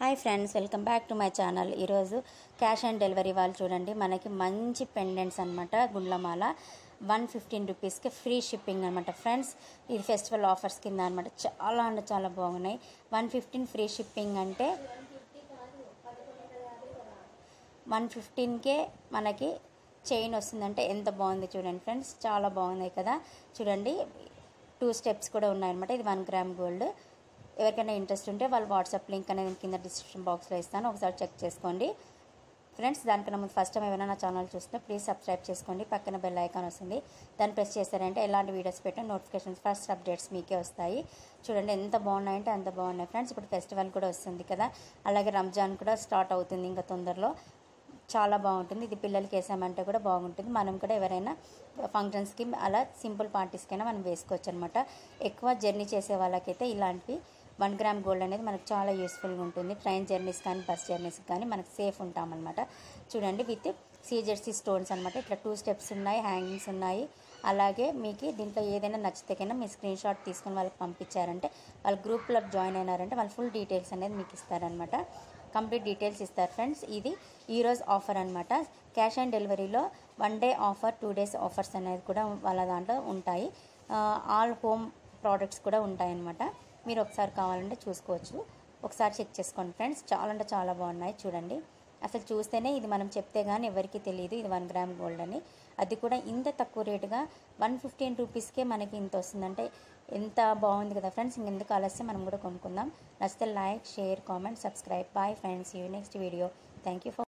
hi friends welcome back to my channel ఈరోజు cash on delivery వాళ్ళు చూడండి మనకి మంచి పెండెంట్స్ అనమాట గుండ్లమాల వన్ ఫిఫ్టీన్ రూపీస్కి ఫ్రీ షిప్పింగ్ అనమాట ఫ్రెండ్స్ ఇది ఫెస్టివల్ ఆఫర్స్ కింద అనమాట చాలా అంటే చాలా బాగున్నాయి వన్ ఫిఫ్టీన్ ఫ్రీ షిప్పింగ్ అంటే వన్ ఫిఫ్టీన్కే మనకి చైన్ వస్తుందంటే ఎంత బాగుంది చూడండి ఫ్రెండ్స్ చాలా బాగున్నాయి కదా చూడండి టూ స్టెప్స్ కూడా ఉన్నాయన్నమాట ఇది వన్ గ్రామ్ గోల్డ్ ఎవరికైనా ఇంట్రెస్ట్ ఉంటే వాళ్ళు వాట్సాప్ లింక్ అనేది నేను కింద డిస్క్రిప్షన్ బాక్స్లో ఇస్తాను ఒకసారి చెక్ చేసుకోండి ఫ్రెండ్స్ దానికన్నా ముందు ఫస్ట్ టైం ఏమైనా నా ఛానల్ చూస్తే ప్లీజ్ సబ్స్క్రైబ్ చేసుకోండి పక్కన బెల్ ఐకాన్ వస్తుంది దాన్ని ప్రెస్ చేశారంటే ఎలాంటి వీడియోస్ పెట్టిన నోటిఫికేషన్స్ ఫస్ట్ అప్డేట్స్ మీకే వస్తాయి చూడండి ఎంత బాగున్నాయంటే అంత బాగున్నాయి ఫ్రెండ్స్ ఇప్పుడు ఫెస్టివల్ కూడా వస్తుంది కదా అలాగే రంజాన్ కూడా స్టార్ట్ అవుతుంది ఇంకా తొందరలో చాలా బాగుంటుంది ఇది పిల్లలకి వేసామంటే కూడా బాగుంటుంది మనం కూడా ఎవరైనా ఫంక్షన్స్కి అలా సింపుల్ పార్టీస్కైనా మనం వేసుకోవచ్చు అనమాట ఎక్కువ జర్నీ చేసే వాళ్ళకైతే ఇలాంటివి వన్ గ్రామ్ గోల్డ్ అనేది మనకు చాలా యూస్ఫుల్గా ఉంటుంది ట్రైన్ జర్నీస్ కానీ బస్ జర్నీస్ కానీ మనకు సేఫ్ ఉంటామన్నమాట చూడండి విత్ సీజెర్సీ స్టోన్స్ అనమాట ఇట్లా టూ స్టెప్స్ ఉన్నాయి హ్యాంగింగ్స్ ఉన్నాయి అలాగే మీకు దీంట్లో ఏదైనా నచ్చితే కన్నా మీ స్క్రీన్ షాట్ తీసుకొని వాళ్ళకి పంపించారంటే వాళ్ళ గ్రూప్లో జాయిన్ అయినారంటే వాళ్ళు ఫుల్ డీటెయిల్స్ అనేది మీకు ఇస్తారనమాట కంప్లీట్ డీటెయిల్స్ ఇస్తారు ఫ్రెండ్స్ ఇది ఈరోజు ఆఫర్ అనమాట క్యాష్ ఆన్ డెలివరీలో one day offer two days offers అనేది కూడా వాళ్ళ దాంట్లో ఉంటాయి ఆల్ హోమ్ ప్రోడక్ట్స్ కూడా ఉంటాయి అనమాట మీరు ఒకసారి కావాలంటే చూసుకోవచ్చు ఒకసారి చెక్ చేసుకోండి ఫ్రెండ్స్ చాలా అంటే చాలా బాగున్నాయి చూడండి అసలు చూస్తేనే ఇది మనం చెప్తే కానీ ఎవరికి తెలియదు ఇది వన్ గ్రామ్ గోల్డ్ అని అది కూడా ఇంత తక్కువ రేటుగా వన్ ఫిఫ్టీన్ రూపీస్కే మనకి ఇంత వస్తుందంటే ఎంత బాగుంది కదా ఫ్రెండ్స్ ఇంకెందుకు ఆలస్యం మనం కూడా కొనుక్కుందాం నచ్చితే like share comment subscribe bye friends you next video thank you for